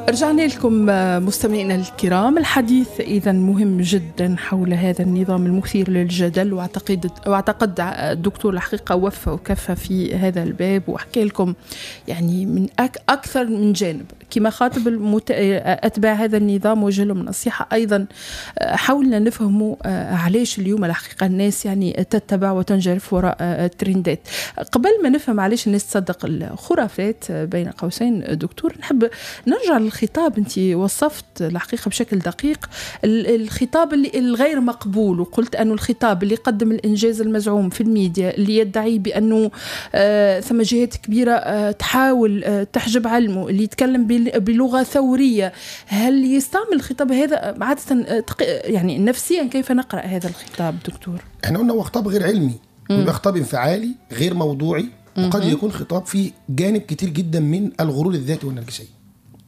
رجعنا لكم مستمعينا الكرام الحديث اذا مهم جدا حول هذا النظام المثير للجدل واعتقد واعتقد الدكتور الحقيقه وفى وكفى في هذا الباب وحكى لكم يعني من أك اكثر من جانب كما خاطب المت... اتباع هذا النظام وجه لهم نصيحه ايضا حاولنا نفهموا علاش اليوم الحقيقه الناس يعني تتبع وتنجرف وراء الترندات قبل ما نفهم علاش الناس تصدق الخرافات بين قوسين دكتور نحب نرجع للخطاب انت وصفت الحقيقه بشكل دقيق الخطاب اللي الغير مقبول وقلت انه الخطاب اللي يقدم الانجاز المزعوم في الميديا اللي يدعي بانه آه ثم جهات كبيره آه تحاول آه تحجب علمه اللي يتكلم بلغه ثوريه هل يستعمل الخطاب هذا عاده يعني نفسيا كيف نقرا هذا الخطاب دكتور؟ احنا قلنا هو خطاب غير علمي هو خطاب انفعالي غير موضوعي وقد يكون خطاب فيه جانب كتير جدا من الغرور الذاتي والنرجسيه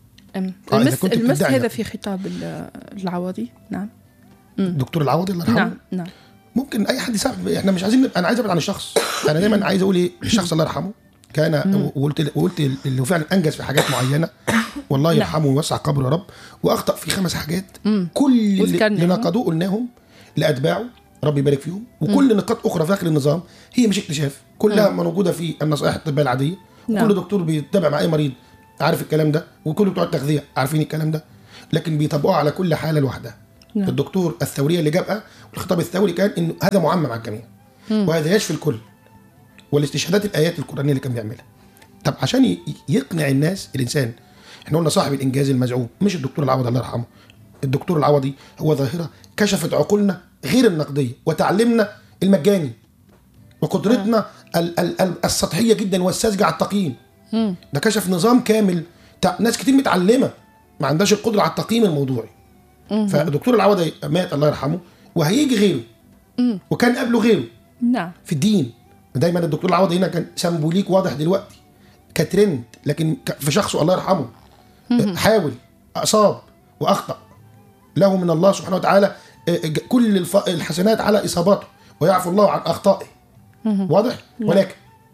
المس, المس هذا في خطاب العوضي نعم دكتور العوضي الله يرحمه نعم نعم ممكن اي حد يساعد احنا مش عايزين انا عايز ابعد عن الشخص انا دايما عايز اقول ايه الشخص الله يرحمه كان وقلت وقلت اللي هو فعلا انجز في حاجات معينه والله يرحمه ويوسع قبره يا رب واخطا في خمس حاجات كل اللي, اللي نقدوه قلناهم لاتباعه رب يبارك فيهم وكل نقاط اخرى في داخل النظام هي مش اكتشاف كلها موجوده في النصائح الطبيه العاديه نعم. كل دكتور بيتابع مع اي مريض عارف الكلام ده وكل بتوع التغذيه عارفين الكلام ده لكن بيطبقوها على كل حاله لوحدها نعم. الدكتور الثوريه اللي جابها والخطاب الثوري كان انه هذا معمم على الجميع وهذا يشفي الكل والاستشهادات الايات القرانيه اللي كان بيعملها طب عشان يقنع الناس الانسان احنا قلنا صاحب الانجاز المزعوم مش الدكتور العوضي الله يرحمه الدكتور العوضي هو ظاهره كشفت عقولنا غير النقديه وتعلمنا المجاني وقدرتنا ال- ال- ال- السطحيه جدا والساذجه على التقييم ده كشف نظام كامل تع... ناس كتير متعلمه ما عندهاش القدره على التقييم الموضوعي فالدكتور العوضي مات الله يرحمه وهيجي غيره وكان قبله غيره نعم في الدين دايما الدكتور العوضي هنا كان سمبوليك واضح دلوقتي كترند لكن في شخصه الله يرحمه حاول اصاب واخطا له من الله سبحانه وتعالى كل الف... الحسنات على اصاباته ويعفو الله عن اخطائه واضح ولكن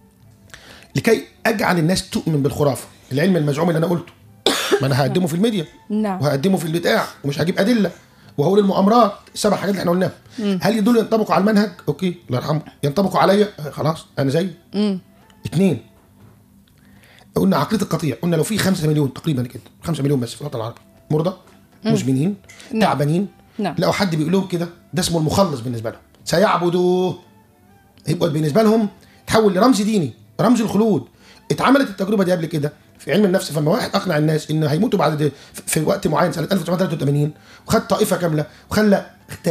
لكي اجعل الناس تؤمن بالخرافه العلم المزعوم اللي انا قلته ما انا هقدمه في الميديا نعم وهقدمه في البتاع ومش هجيب ادله وهقول المؤامرات السبع حاجات اللي احنا قلناها هل دول ينطبقوا على المنهج اوكي الله يرحمه ينطبقوا عليا آه خلاص انا زي اثنين قلنا عقليه القطيع قلنا لو في 5 مليون تقريبا كده 5 مليون بس في الوطن العربي مرضى مزمنين نعم. تعبانين نعم. لقوا حد بيقول لهم كده ده اسمه المخلص بالنسبه لهم سيعبدوه يبقى بالنسبه لهم تحول لرمز ديني رمز الخلود اتعملت التجربه دي قبل كده في علم النفس فما واحد اقنع الناس ان هيموتوا بعد دي في وقت معين سنه 1983 وخد طائفه كامله وخلى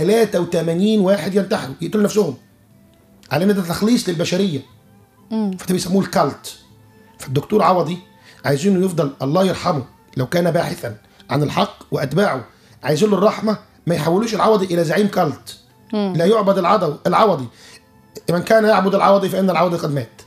83 واحد ينتحروا يقتلوا نفسهم على ان ده تخليص للبشريه فده بيسموه الكالت فالدكتور عوضي عايزينه يفضل الله يرحمه لو كان باحثا عن الحق واتباعه عايزين له الرحمه ما يحولوش العوضي الى زعيم كالت لا يعبد العضو العوضي من كان يعبد العوضي فان العوضي قد مات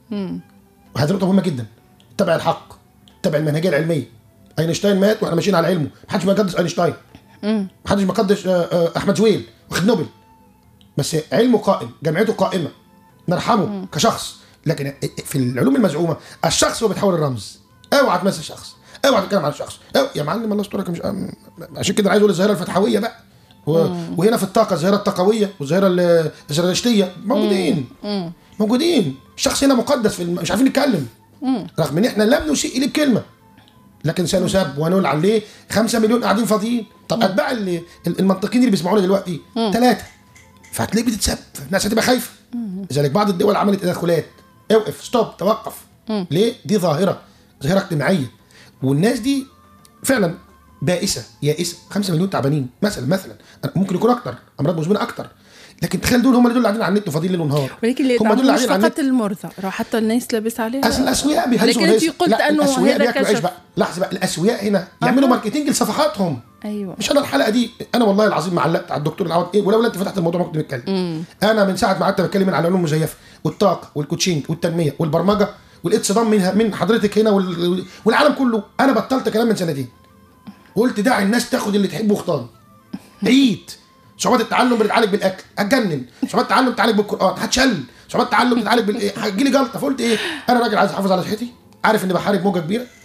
وهذه نقطه مهمه جدا تبع الحق تبع المنهجيه العلميه اينشتاين مات واحنا ماشيين على علمه محدش بيقدس اينشتاين محدش بيقدس احمد زويل واخد نوبل بس علمه قائم جامعته قائمه نرحمه كشخص لكن في العلوم المزعومه الشخص هو بيتحول الرمز اوعى تمثل شخص اوعى تتكلم عن الشخص أو يا معلم الله يسترك مش عشان كده عايز اقول الظاهره الفتحويه بقى وهنا في الطاقه الظاهره الطاقويه والظاهره الزرادشتيه موجودين موجودين الشخص هنا مقدس في الم... مش عارفين نتكلم رغم ان احنا لم نسيء اليه بكلمه لكن سنسب ونقول عليه 5 مليون قاعدين فاضيين طب اتباع اللي المنطقيين اللي بيسمعونا دلوقتي ثلاثه فهتلاقيك بتتسب الناس هتبقى خايفه لذلك بعض الدول عملت تدخلات اوقف ستوب توقف ليه دي ظاهره ظاهره اجتماعيه والناس دي فعلا بائسه يائسه 5 مليون تعبانين مثلا مثلا ممكن يكون اكتر امراض مزمنه اكتر لكن تخيل دول هم اللي دول قاعدين على النت وفاضيين ليل ونهار ولكن اللي هم دول مش فقط المرضى راح حتى الناس لابس عليها اصل الاسوياء بيهزوا لكن انت قلت لا انه الاسوياء هذا بياكلوا عيش كشف بقى لحظه بقى الاسوياء هنا يعملوا ماركتنج لصفحاتهم ايوه مش انا الحلقه دي انا والله العظيم ما علقت على الدكتور العوض ايه ولولا انت فتحت الموضوع ما كنت بتكلم انا من ساعه ما قعدت بتكلم على العلوم المزيفه والطاقه والكوتشينج والتنميه والبرمجه والاتصدام منها من حضرتك هنا وال... والعالم كله انا بطلت كلام من سنتين قلت دع الناس تاخد اللي تحبه واختار عيد صعوبات التعلم بتتعالج بالاكل هتجنن صعوبات التعلم بتتعالج بالقران هتشل صعوبات التعلم بتتعالج بال هتجي لي جلطه فقلت ايه انا راجل عايز احافظ على صحتي عارف اني بحارب موجه كبيره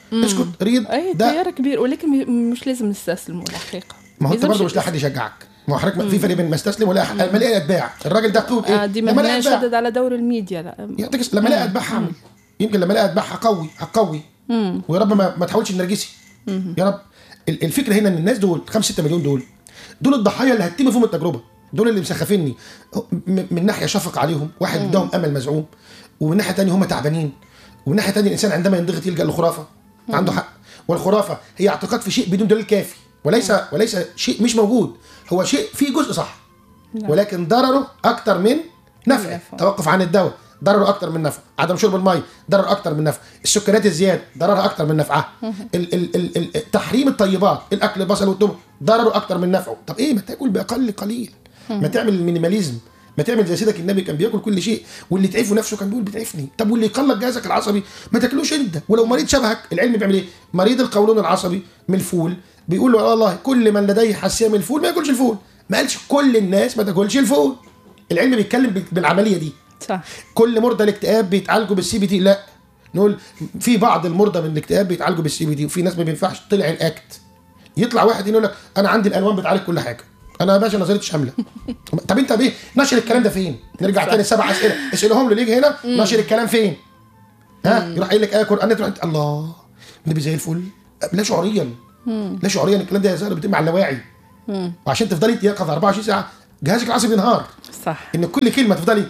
اسكت ريض اي ده تيار كبير ولكن م- مش لازم نستسلموا الحقيقه ما هو انت لازمش- برضه مش لاقي حد يشجعك ما هو حضرتك في فرق بين ما استسلم ولا لما الاقي اتباع الراجل ده طول آه ايه ديما لما هنا الاقي اتباع نشدد على دور الميديا لا يعطيك الس- لما الاقي اتباع هعمل يمكن لما الاقي اتباع هقوي هقوي ويا رب ما, ما تحاولش النرجسي يا رب ال- الفكره هنا ان الناس دول 5 6 مليون دول دول الضحايا اللي هتتم فيهم التجربه دول اللي مسخفيني م- من ناحيه شفق عليهم واحد اداهم امل مزعوم ومن ناحيه ثانيه هم تعبانين ومن ناحيه ثانيه الانسان عندما ينضغط يلجا للخرافه عنده حق والخرافه هي اعتقاد في شيء بدون دليل كافي وليس وليس شيء مش موجود هو شيء فيه جزء صح ولكن ضرره اكتر من نفعه نفعه. توقف عن الدواء ضرره اكتر من نفعه عدم شرب المي ضرر اكتر من نفعه السكريات الزياده ضررها اكتر من نفعها ال ال ال ال تحريم الطيبات الاكل البصل والثوم ضرره اكتر من نفعه طب ايه ما تاكل باقل قليل ما تعمل المينيماليزم ما تعمل زي سيدك النبي كان بياكل كل شيء واللي تعفه نفسه كان بيقول بتعفني طب واللي يقلق جهازك العصبي ما تاكلوش انت ولو مريض شبهك العلم بيعمل ايه مريض القولون العصبي من الفول بيقول له والله كل من لديه حساسيه من الفول ما ياكلش الفول ما قالش كل الناس ما تاكلش الفول العلم بيتكلم بال- بالعمليه دي صح كل مرضى الاكتئاب بيتعالجوا بالسي بي تي لا نقول في بعض المرضى من الاكتئاب بيتعالجوا بالسي بي تي وفي ناس ما بينفعش طلع الاكت يطلع واحد يقول لك انا عندي الالوان بتعالج كل حاجه انا يا باشا نظريه شامله طب انت بيه نشر الكلام ده فين نرجع تاني سبع اسئله اسالهم له ليجي هنا نشر الكلام فين ها يروح قايل لك ايه قران تروح انت الله النبي زي الفل لا شعوريا لا شعوريا الكلام ده يا زهر بيتم على اللاواعي وعشان تفضلي يقظ 24 ساعه جهازك العصبي ينهار صح ان كل كلمه تفضلي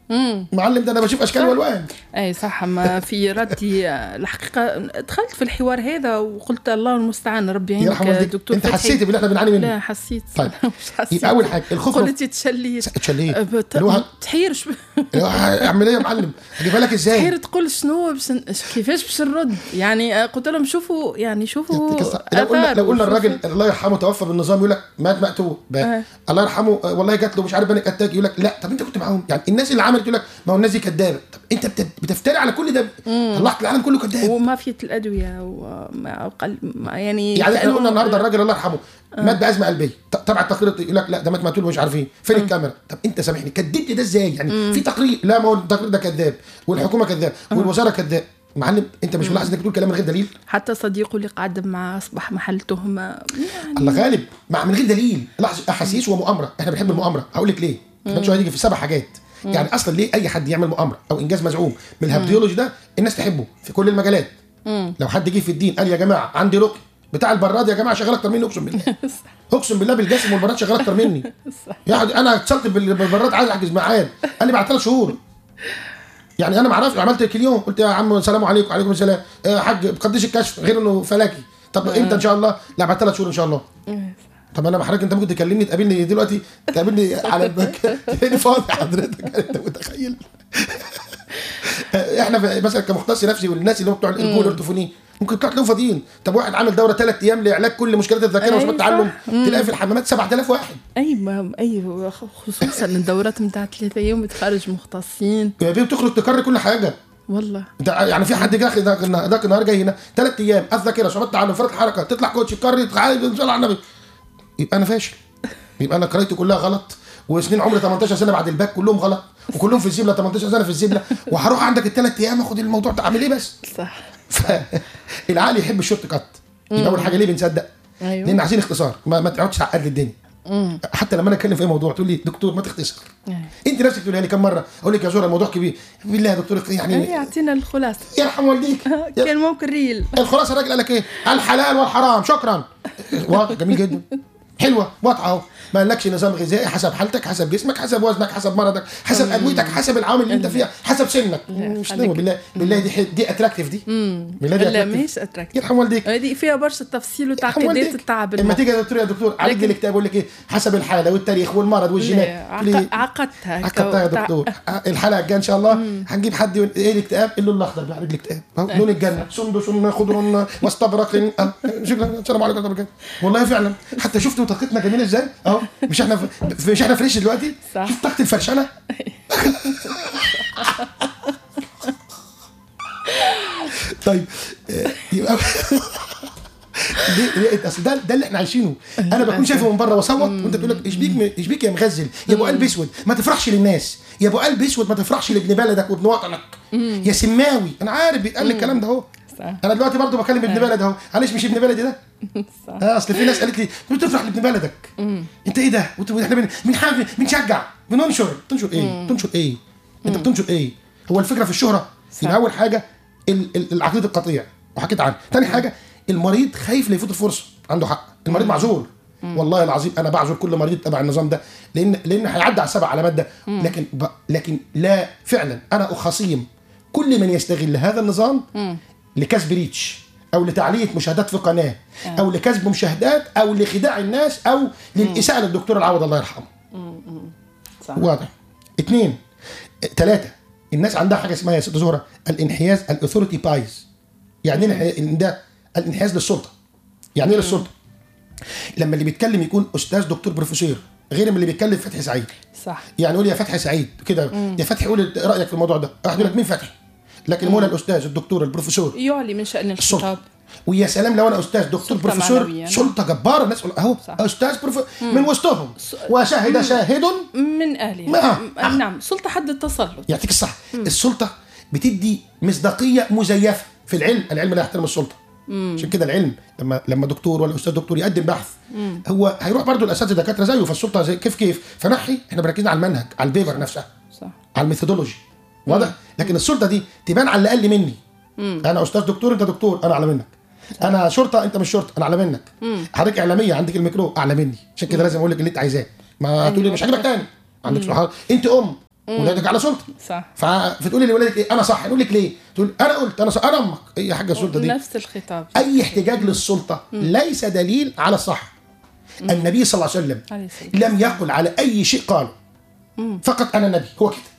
معلم ده انا بشوف اشكال والوان اي صح ما في ردي آه، الحقيقه دخلت في الحوار هذا وقلت الله المستعان ربي يرحم يعينك والديك دكتور انت فتحي. حسيتي باللي احنا بنعاني منه لا حسيت طيب. مش حسيت يبقى اول حاجه الخوف من- قلت تشليت اتشليت أه، بت- اللي هو تحيرش اللي هو اعمل ايه يا معلم اجيبها لك ازاي تحير تقول شنو باش ن- كيفاش باش نرد يعني آه، قلت لهم شوفوا يعني شوفوا يعطيك الصحة. لو قلنا آثار لو قلنا وشوفوا- الراجل الله يرحمه توفى بالنظام يقول لك مات مقتول بقى. آه. الله يرحمه آه، والله جات له مش عارف بانيك اتاك يقول لك لا طب انت كنت معاهم يعني الناس اللي عملت يقول لك ما هو الناس دي كدابه طب انت بت- بتفتري على كل ده طلعت العالم كله كداب ومافيا الادويه وما أقل ما يعني يعني احنا كأنه- قلنا النهارده الراجل الله يرحمه مات بازمه قلبيه ط- طبعا التقرير يقول لك لا ده مات مقتول مش عارفين فين الكاميرا طب انت سامحني كدبت ده ازاي يعني في تقرير لا ما هو التقرير ده كذاب والحكومه كذاب والوزاره كذاب معلم انت مش ملاحظ انك بتقول كلام من غير دليل حتى صديقه اللي قعد معه اصبح محل تهمه يعني الله غالب مع من غير دليل لاحظ احاسيس ومؤامره احنا بنحب المؤامره هقول لك ليه كمان شويه هتيجي في سبع حاجات يعني اصلا ليه اي حد يعمل مؤامره او انجاز مزعوم من الهبديولوجي ده الناس تحبه في كل المجالات لو حد جه في الدين قال يا جماعه عندي رقي بتاع البراد يا جماعه شغال اكتر مني اقسم بالله اقسم بالله بالجسم والبراد شغال اكتر مني يعني انا اتصلت بال- بالبراد عايز احجز ميعاد قال لي بعد ثلاث شهور يعني انا ما اعرفش عملت كليون قلت يا عم السلام عليكم وعليكم السلام آه، حاج ما بقدرش الكشف غير انه فلكي طب امتى ان شاء الله لا بعد ثلاث شهور ان شاء الله طب انا حضرتك انت ممكن تكلمني تقابلني دلوقتي تقابلني على المكان تلاقيني فاضي حضرتك انت متخيل احنا في- مثلا كمختص نفسي والناس اللي هم بتوع الارجول والارتفونين ممكن تطلع تلاقيهم فاضيين طب واحد عامل دوره ثلاث ايام لعلاج كل مشكلات الذاكره أي وصعوبات التعلم صح. تلاقي في الحمامات 7000 واحد اي ما اي خصوصا الدورات نتاع ثلاثة ايام تخرج مختصين يعني بتخرج تكرر كل حاجه والله انت يعني في حد جه ذاك ذاك النهار جاي هنا ثلاث ايام الذاكره صعوبات التعلم فرط الحركه تطلع كوتش تكرر تعالى ان شاء الله على النبي يبقى انا فاشل يبقى انا قرايتي كلها غلط وسنين عمري 18 سنه بعد الباك كلهم غلط وكلهم في الزبله 18 سنه في الزبله وهروح عندك الثلاث ايام اخد الموضوع ده اعمل ايه بس صح فالعقل يحب الشورت كات يبقى اول حاجه ليه بنصدق ايوه لان عايزين اختصار ما, ما تقعدش تعقد لي الدنيا حتى لما انا اتكلم في اي موضوع تقول لي دكتور ما تختصر أيوة. انت نفسك تقولها لي كم مره اقول لك يا زهره الموضوع كبير بالله يا دكتور اي يعني يعطينا الخلاصه يرحم والديك يا- كان ممكن ريل الخلاصه الراجل قال لك ايه الحلال والحرام شكرا واضح جميل جدا حلوه واضحه اهو ما قالكش نظام غذائي حسب حالتك حسب جسمك حسب وزنك حسب مرضك حسب ادويتك حسب العوامل اللي انت فيها حسب سنك مش خليك. نوع بالله بالله دي حي- دي اتراكتيف دي بالله دي لا attractive. ماهيش اتراكتيف يرحم والديك هذه فيها برشا تفصيل يرحم وتعقيدات والديك. التعب لما المخ. تيجي يا دكتور يا دكتور عالج لي لكن- الكتاب يقول لك ايه حسب الحاله والتاريخ والمرض والجينات لا، تقول لي عق- عقدتها عقدتها يا كو- تع- دكتور الحلقه الجايه ان شاء الله هنجيب حد يقول ايه الاكتئاب اللون الاخضر بيعالج الاكتئاب أهو لون الجنه سندس خضر واستبرق أه، شكرا السلام عليكم ورحمه الله وبركاته والله فعلا حتى شفتوا طاقتنا جميله ازاي اهو مش احنا في مش احنا فريش دلوقتي صح. شوف طاقه الفرشنه طيب آه، يبقى دي دي- اصل ده ده اللي احنا عايشينه انا بكون شايفه من بره واصوت وانت تقول لك ايش بيك ايش بيك يا مغزل يا ابو قلب اسود ما تفرحش للناس يا ابو قلب اسود ما تفرحش لابن بلدك وابن وطنك يا سماوي انا عارف بيتقال لي الكلام ده اهو صح. انا دلوقتي برضو بكلم ابن بلد اهو معلش مش ابن بلدي ده صح اه اصل في ناس قالت لي انت بتفرح لابن بلدك انت ايه ده وانت احنا بن- بنحاول بنشجع بننشر تنشر ايه تنشر ايه انت بتنشر ايه هو الفكره في الشهره يبقى اول حاجه ال- ال- العقيده القطيع وحكيت عنها تاني حاجه المريض خايف لا يفوت الفرصه عنده حق المريض معذور والله العظيم انا بعذر كل مريض تبع النظام ده لان لان هيعدي على السبع علامات ده لكن ب... لكن لا فعلا انا اخصيم كل من يستغل هذا النظام لكسب ريتش او لتعليه مشاهدات في قناه او لكسب مشاهدات او لخداع الناس او للاساءه للدكتور العوض الله يرحمه صح واضح اثنين ثلاثة الناس عندها حاجة اسمها يا ست زهرة الانحياز الاثوريتي بايز يعني ايه الانح- إن ده الانحياز للسلطة يعني ايه للسلطة لما اللي بيتكلم يكون استاذ دكتور بروفيسور غير من اللي بيتكلم فتحي سعيد صح يعني يقول يا فتحي سعيد كده يا فتحي قول رايك في الموضوع ده واحد يقول لك مين فتحي لكن مولا الاستاذ الدكتور البروفيسور يعلي من شأن السلطه الخطاب ويا سلام لو انا استاذ دكتور سلطة بروفيسور معنوية. سلطه جباره الناس تقول اهو صح. استاذ بروفيسور من وسطهم وشاهد شاهد من أهلها ما- م- نعم سلطة حد التسلط يعطيك الصح السلطه بتدي مصداقيه مزيفه في العلم العلم لا يحترم السلطه عشان كده العلم لما لما دكتور ولا استاذ دكتور يقدم بحث هو هيروح برضه الاساتذه دكاتره زيه فالسلطه زي كيف كيف فنحي احنا مركزين على المنهج على البيبر نفسها صح على الميثودولوجي واضح لكن السلطه دي تبان على اللي اقل مني انا استاذ دكتور انت دكتور انا اعلى منك انا شرطه انت مش شرطه انا اعلى منك حضرتك اعلاميه عندك الميكرو اعلى مني عشان كده لازم اقول لك اللي انت عايزاه ما هتقولي مش عاجبك تاني عندك سبحان انت ام ولادك على سلطه صح ف- فتقولي لولادك ايه انا صح نقول لك ليه تقول انا قلت انا صح انا امك ايه يا حاجه السلطه دي نفس الخطاب اي احتجاج للسلطه ليس دليل على الصح النبي صلى الله عليه وسلم عليه الصلاة لم يقل على اي شيء قاله فقط انا نبي هو كده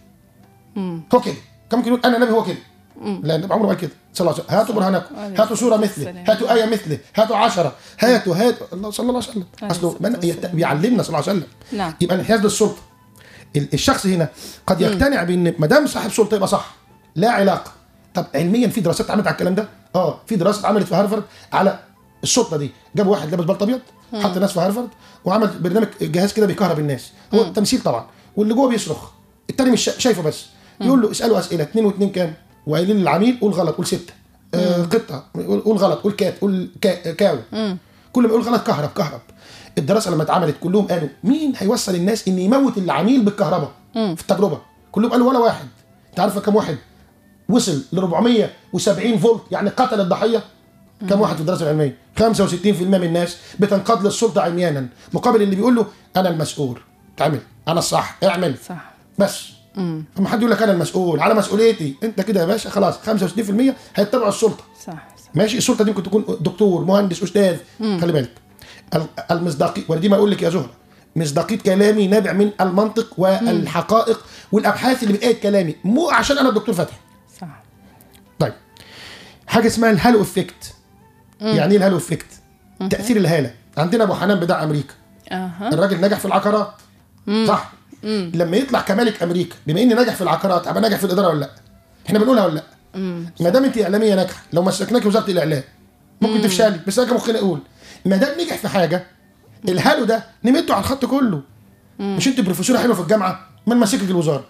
هو كده كم ممكن يقول انا نبي هو كده لا النبي عمره ما قال كده صلى الله عليه وسلم هاتوا برهانكم عليه هاتوا سوره الصلاة مثله والسلام. هاتوا ايه مثله هاتوا عشرة هاتوا هاتوا الله صلى الله عليه وسلم عليه اصله الصلاة من والسلام. بيعلمنا صلى الله عليه وسلم نعم. يبقى الانحياز للسلطه ال- الشخص هنا قد يقتنع بان ما دام صاحب سلطه يبقى صح لا علاقه طب علميا في دراسات اتعملت على الكلام ده اه في دراسه اتعملت في هارفارد على السلطه دي جابوا واحد لابس بلطو ابيض حط ناس في هارفارد وعمل برنامج جهاز كده بيكهرب الناس هو تمثيل طبعا واللي جوه بيصرخ التاني مش شا- شايفه بس يقول له اساله اسئله اثنين واثنين كام وقايلين للعميل قول غلط قول سته آه قطه قول قول غلط قول كات قول كا كاو كل ما يقول غلط كهرب كهرب الدراسه لما اتعملت كلهم قالوا مين هيوصل الناس ان يموت العميل بالكهرباء في التجربه كلهم قالوا ولا واحد انت عارفه كم واحد وصل ل 470 فولت يعني قتل الضحيه كم واحد في الدراسه العلميه 65% من الناس بتنقاد للسلطه عميانا مقابل اللي بيقول له انا المسؤول تعمل انا الصح اعمل صح بس اما حد يقول لك انا المسؤول على مسؤوليتي انت كده يا باشا خلاص 65% هيتبعوا السلطه صح صح ماشي السلطه دي ممكن تكون دكتور مهندس استاذ خلي بالك ال- المصداقيه ولدي ما اقول لك يا زهره مصداقيه كلامي نابع من المنطق والحقائق والابحاث اللي بتأيد كلامي مو عشان انا الدكتور فتحي صح طيب حاجه اسمها الهالو افكت يعني ايه الهالو افكت تاثير الهاله عندنا ابو حنان بتاع امريكا اها الراجل نجح في العقارات صح لما يطلع كمالك امريكا بما اني نجح في العقارات ابقى ناجح في الاداره ولا لا احنا بنقولها ولا لا ما دام انت اعلاميه ناجحه لو مسكناك وزاره الاعلام ممكن تفشلي بس انا كان ممكن اقول ما دام نجح في حاجه الهالو ده نمته على الخط كله مش انت بروفيسوره حلوه في الجامعه ما نمسكك الوزاره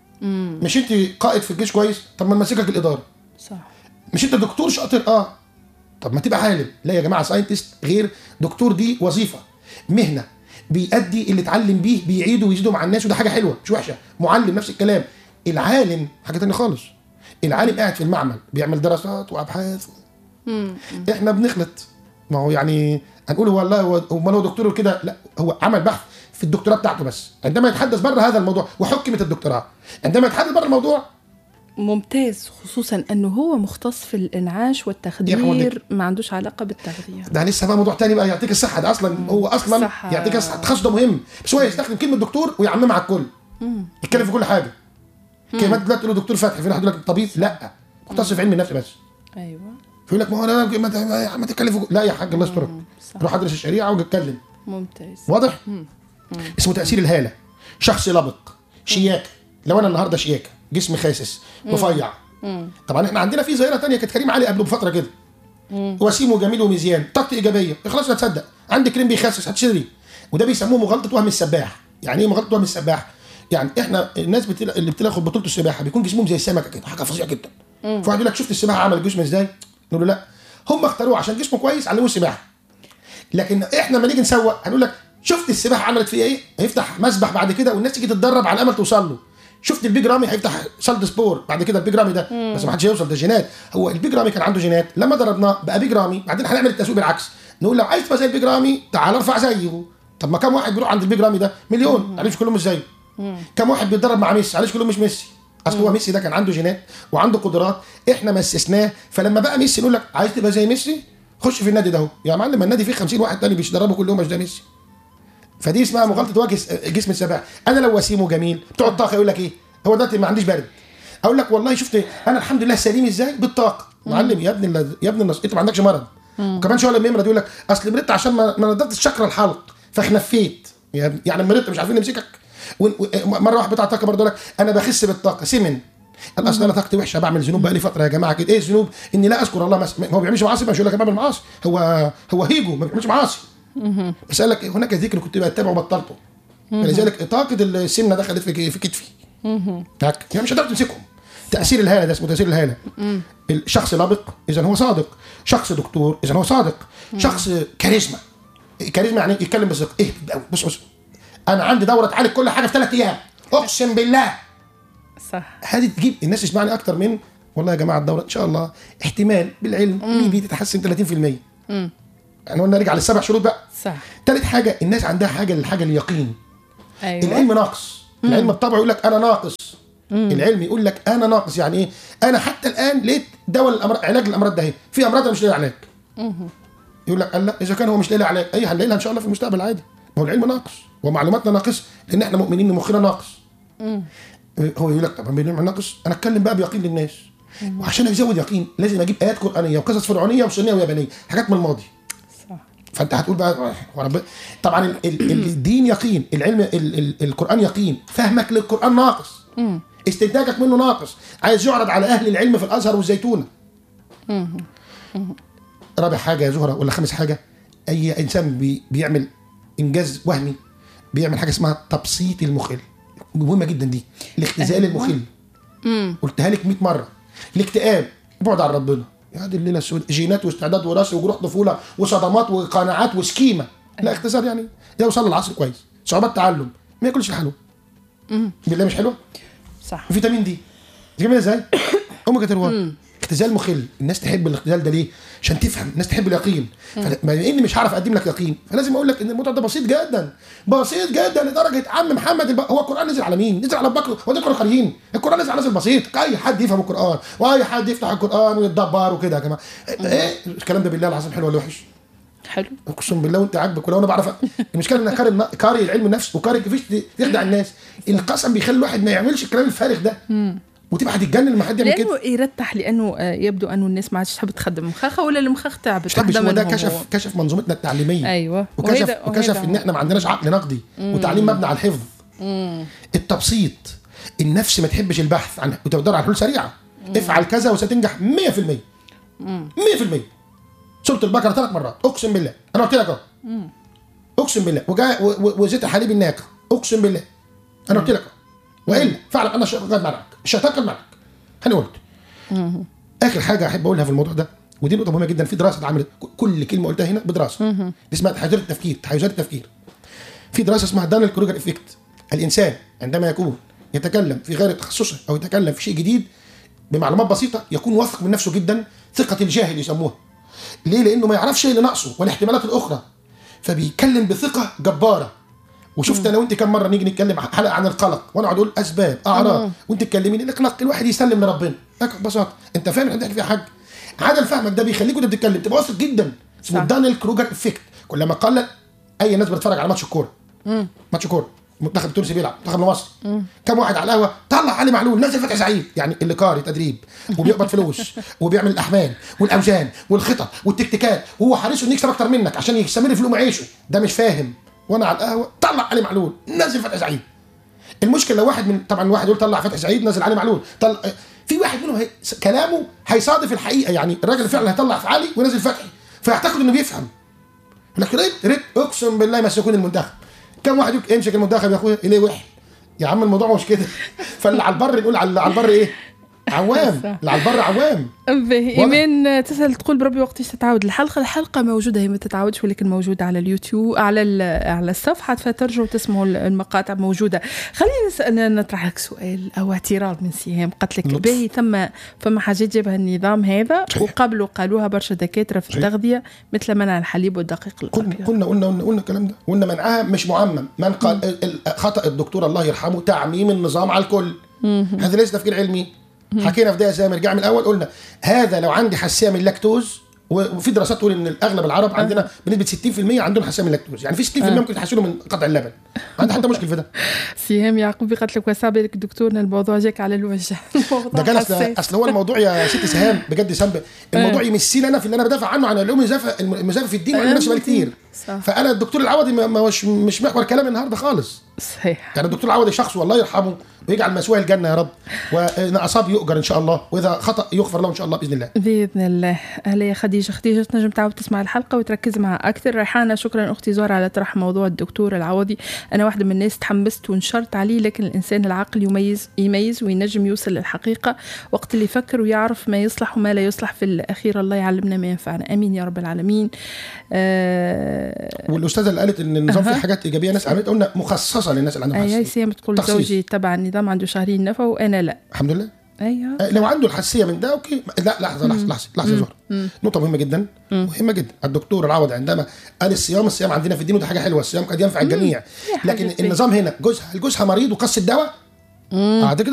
مش انت قائد في الجيش كويس طب ما نمسكك الاداره صح مش انت دكتور شاطر اه طب ما تبقى عالم لا يا جماعه ساينتست غير دكتور دي وظيفه مهنه بيأدي اللي اتعلم بيه بيعيده ويزيده مع الناس وده حاجه حلوه مش وحشه معلم نفس الكلام العالم حاجه تانية خالص العالم قاعد في المعمل بيعمل دراسات وابحاث احنا بنخلط ما هو يعني هنقول هو والله هو امال هو دكتور كده لا هو عمل بحث في الدكتوراه بتاعته بس عندما يتحدث بره هذا الموضوع وحكمت الدكتوراه عندما يتحدث بره الموضوع ممتاز خصوصا انه هو مختص في الانعاش والتخدير ما عندوش علاقه بالتغذيه ده لسه بقى موضوع تاني بقى يعطيك الصحه ده اصلا هو اصلا الصحة. يعطيك الصحه التخصص ده مهم بس هو يستخدم كلمه دكتور ويعممها على الكل يتكلم في كل حاجه كلمات دلوقتي تقول له دكتور فتحي في واحد يقول لك طبيب لا مختص في علم النفس بس ايوه فيقول لك ما هو انا ما, ما, ما تتكلم في كل- لا يا حاج الله يسترك صح. روح ادرس الشريعه واجي اتكلم ممتاز واضح اسمه تاثير الهاله شخص لبق شياكه لو انا النهارده شياكه جسمي خاسس رفيع طبعا احنا عندنا في ظاهره تانية كانت كريم علي قبله بفتره كده وسيم وجميل ومزيان طاقتي ايجابيه خلاص لا تصدق عندي كريم بيخسس هتشتري وده بيسموه مغالطه وهم السباح يعني ايه مغالطه وهم السباح يعني احنا الناس بتل... اللي بتاخد بطوله السباحه بيكون جسمهم زي السمكه كده حاجه فظيعه جدا فواحد يقول لك شفت السباحه عمل جسم ازاي نقول له لا هم اختاروه عشان جسمه كويس علموه السباحه لكن احنا لما نيجي نسوق هنقول لك شفت السباحه عملت فيها ايه؟ هيفتح مسبح بعد كده والناس تيجي تتدرب على امل توصل له شفت البيج رامي هيفتح صالة سبور بعد كده البيج رامي ده بس ما حدش هيوصل ده جينات هو البيج رامي كان عنده جينات لما ضربناه بقى بيج رامي بعدين هنعمل التسويق بالعكس نقول لو عايز تبقى زي البيج رامي تعال ارفع زيه طب ما كم واحد بيروح عند البيج رامي ده مليون معلش كلهم مش زيه كم واحد بيتدرب مع ميسي معلش كلهم مش ميسي اصل هو ميسي ده كان عنده جينات وعنده قدرات احنا مسسناه فلما بقى ميسي نقول لك عايز تبقى زي ميسي خش في النادي ده اهو يا معلم النادي فيه 50 واحد تاني بيتدربوا كل يوم مش ده ميسي فدي اسمها مغالطه وجه جسم السباع انا لو وسيمه جميل بتوع الطاقه يقول لك ايه هو دلوقتي ما عنديش برد اقول لك والله شفت انا الحمد لله سليم ازاي بالطاقه معلم يا ابني الل- يا ابني النص انت ما عندكش مرض وكمان شويه لما يمرض يقول لك اصل مرضت عشان ما ما نضفتش شكر الحلق فخنفيت يا ابني- يعني مرضت مش عارفين نمسكك ون- و- مره واحد بتاع الطاقه برضه يقول لك انا بخس بالطاقه سمن قال اصل انا طاقتي وحشه بعمل ذنوب بقى لي فتره يا جماعه كده ايه الذنوب اني لا اذكر الله مس... هو ما بيعملش معاصي مش يقول لك انا بعمل معاصي هو هو هيجو ما بيعملش معاصي بس قال لك هناك ذكر كنت بتابعه وبطلته فلذلك طاقه السمنه دخلت في في كتفي هك يعني مش هتقدر تمسكهم تاثير الهاله ده اسمه تاثير الهاله الشخص لبق اذا هو صادق شخص دكتور اذا هو صادق شخص كاريزما كاريزما يعني يتكلم بصدق ايه قوي بص بص انا عندي دوره تعالج كل حاجه في ثلاث ايام اقسم بالله صح هذه تجيب الناس تسمعني اكتر من والله يا جماعه الدوره ان شاء الله احتمال بالعلم ميبي تتحسن 30% يعني قلنا نرجع للسبع شروط بقى صح ثالث حاجه الناس عندها حاجه للحاجه اليقين ايوه العلم ناقص العلم بطبعه يقول لك انا ناقص العلم يقول لك انا ناقص يعني ايه انا حتى الان لقيت دواء الامراض علاج الامراض ده اهي في امراض أنا مش لاقي علاج يقول لك قال لا اذا كان هو مش لاقي علاج اي هنلاقي لها ان شاء الله في المستقبل عادي ما هو العلم ناقص ومعلوماتنا ناقصه لان احنا مؤمنين ان مخنا ناقص هو يقول لك طب العلم ناقص انا اتكلم بقى بيقين للناس وعشان ازود يقين لازم اجيب ايات قرانيه وقصص فرعونيه وصينيه ويابانيه حاجات من الماضي صح فانت هتقول بقى ورب... طبعا ال... ال... ال- الدين يقين العلم ال... ال... القران يقين فهمك للقران ناقص استنتاجك منه ناقص عايز يعرض على اهل العلم في الازهر والزيتونه رابع حاجه يا زهره ولا خامس حاجه اي انسان بي... بيعمل انجاز وهمي بيعمل حاجه اسمها تبسيط المخل مهمه جدا دي الاختزال أيوة. المخل قلتها لك 100 مره الاكتئاب بعد عن ربنا يا دي الليله السوداء جينات واستعداد وراثي وجروح طفوله وصدمات وقناعات وسكيمه لا اختصار يعني يوصل العصر كويس صعوبات تعلم ما ياكلش الحلوى بالله مش حلوه صح فيتامين دي جميله ازاي اوميجا 3 اختزال مخل الناس تحب الاختزال ده ليه عشان تفهم الناس تحب اليقين بما اني مش هعرف اقدم لك يقين فلازم اقول لك ان الموضوع ده بسيط جدا بسيط جدا لدرجه عم محمد الب... هو القران نزل على مين نزل على ابو بكر هو ده القران قاريين القران نزل على نزل بسيط اي حد يفهم القران واي حد يفتح القران ويتدبر وكده يا جماعه ايه الكلام ده بالله العظيم حلو ولا وحش حلو اقسم بالله وانت عاجبك ولو انا بعرف المشكله ان قاري قاري العلم النفس وقاري كيفاش تخدع الناس القسم بيخلي الواحد ما يعملش الكلام الفارغ ده وتبقى هتتجنن لما حد يعمل كده لانه يرتح لانه آه، يبدو انه الناس ما عادش تحب تخدم مخاخه ولا المخاخ تعبت مش حبش واحدة هو ده منهم كشف هو. كشف منظومتنا التعليميه ايوه وكشف وهيدا- وكشف وهيدا ان هو. احنا ما عندناش عقل نقدي وتعليم مبني على الحفظ التبسيط النفس ما تحبش البحث عن وتدور على حلول سريعه افعل كذا وستنجح 100% 100% سوره البقره ثلاث مرات اقسم بالله انا قلت لك اهو اقسم بالله وجاء و- و- وزيت حليب الناقه اقسم بالله انا قلت لك أهو. والا فعلا انا شغال معك الشيطان كان معك انا قلت اخر حاجه احب اقولها في الموضوع ده ودي نقطه مهمه جدا في دراسه اتعملت كل كلمه قلتها هنا بدراسه دي اسمها تحيزات التفكير تحيزات التفكير في دراسه اسمها دانيال كروجر افكت الانسان عندما يكون يتكلم في غير تخصصه او يتكلم في شيء جديد بمعلومات بسيطه يكون واثق من نفسه جدا ثقه الجاهل يسموها ليه لانه ما يعرفش ايه اللي ناقصه والاحتمالات الاخرى فبيتكلم بثقه جباره وشفت انا وانت كم مره نيجي نتكلم حلقه عن القلق وانا اقعد اقول اسباب اعراض وانت تكلميني الاقلاق الواحد يسلم لربنا هيك ببساطه انت فاهم احنا بنحكي فيها حاجه عدم فهمك ده بيخليك وانت بتتكلم تبقى واثق جدا اسمه صح. دانيال كروجر افكت كلما قلل اي ناس بتتفرج على ماتش الكوره ماتش كوره المنتخب التونسي بيلعب منتخب مصر كم واحد على القهوه طلع علي معلول نزل فتحي سعيد يعني اللي قاري تدريب وبيقبض فلوس وبيعمل الاحمال والاوزان والخطط والتكتيكات وهو حريص انه يكسب اكتر منك عشان يستمر في لقمه عيشه ده مش فاهم وانا على القهوه طلع علي معلول نزل فتحي سعيد المشكله لو واحد من طبعا واحد يقول طلع فتحي سعيد نزل علي معلول طلع في واحد منهم هي... كلامه هيصادف الحقيقه يعني الراجل فعلا هيطلع في علي وينزل فتحي فيعتقد انه بيفهم يقول لك ريت ريت اقسم بالله يمسكون المنتخب كم واحد يقول امسك المنتخب يا اخويا اليه وحل يا عم الموضوع مش كده فاللي على البر نقول على على البر ايه عوام صح. اللي على البر عوام به واضح. ايمان تسال تقول بربي وقتاش تتعاود الحلقه الحلقه موجوده هي ما تتعاودش ولكن موجوده على اليوتيوب على ال- على الصفحه فترجعوا تسمعوا المقاطع موجوده خليني نسال نطرح لك سؤال او اعتراض من سهام قالت لك لطف. باهي ثم فما حاجات جابها النظام هذا صحيح. وقبلوا قالوها برشا دكاتره في صحيح. التغذيه مثل منع الحليب والدقيق قلنا الابيض قلنا قلنا قلنا, قلنا الكلام ده قلنا منعها مش معمم من قال ال- ال- خطا الدكتور الله يرحمه تعميم النظام على الكل هذا ليس تفكير علمي حكينا في ده يا سامر رجع من الاول قلنا هذا لو عندي حساسيه من اللاكتوز و- وفي دراسات تقول ان اغلب العرب عندنا بنسبه 60% عندهم حساسيه من اللاكتوز يعني في 60% ممكن يتحسنوا من قطع اللبن ما عندي حتى مشكل في ده سهام يعقوبي قالت لك وسع بالك دكتورنا الموضوع جاك على الوجه ده كان اصل حساس. اصل هو الموضوع يا ست سهام بجد سامبل الموضوع يمسيني انا في اللي انا بدافع عنه عن العلوم المزافه المزافه في الدين وعلم نفسي بقالي كتير صح. فانا الدكتور العوضي ما- ما مش مش محور كلامي النهارده خالص صحيح يعني الدكتور العوضي شخص والله يرحمه ويجعل مثواه الجنه يا رب وان اصاب يؤجر ان شاء الله واذا خطا يغفر له ان شاء الله باذن الله باذن الله اهلا يا خديجه خديجه تنجم تعاود تسمع الحلقه وتركز معها اكثر ريحانه شكرا اختي زهره على طرح موضوع الدكتور العوضي انا واحده من الناس تحمست ونشرت عليه لكن الانسان العاقل يميز يميز وينجم يوصل للحقيقه وقت اللي يفكر ويعرف ما يصلح وما لا يصلح في الاخير الله يعلمنا ما ينفعنا امين يا رب العالمين آه والاستاذه اللي قالت ان النظام فيه أها. حاجات ايجابيه ناس عملت قلنا مخصصه للناس اللي عندهم اي حساسيه سيام تقول تخصيص. زوجي تبع النظام عنده شهرين نفع وانا لا الحمد لله ايوه آه، لو عنده الحساسيه من ده اوكي لا لحظه لحظه لحظه لحظه يا زهره نقطه مهمه جدا مهمه جدا الدكتور العوض عندما قال الصيام الصيام عندنا في الدين وده حاجه حلوه الصيام قد ينفع الجميع حاجة لكن فيه. النظام هنا جوزها جوزها مريض وقص الدواء اعتقد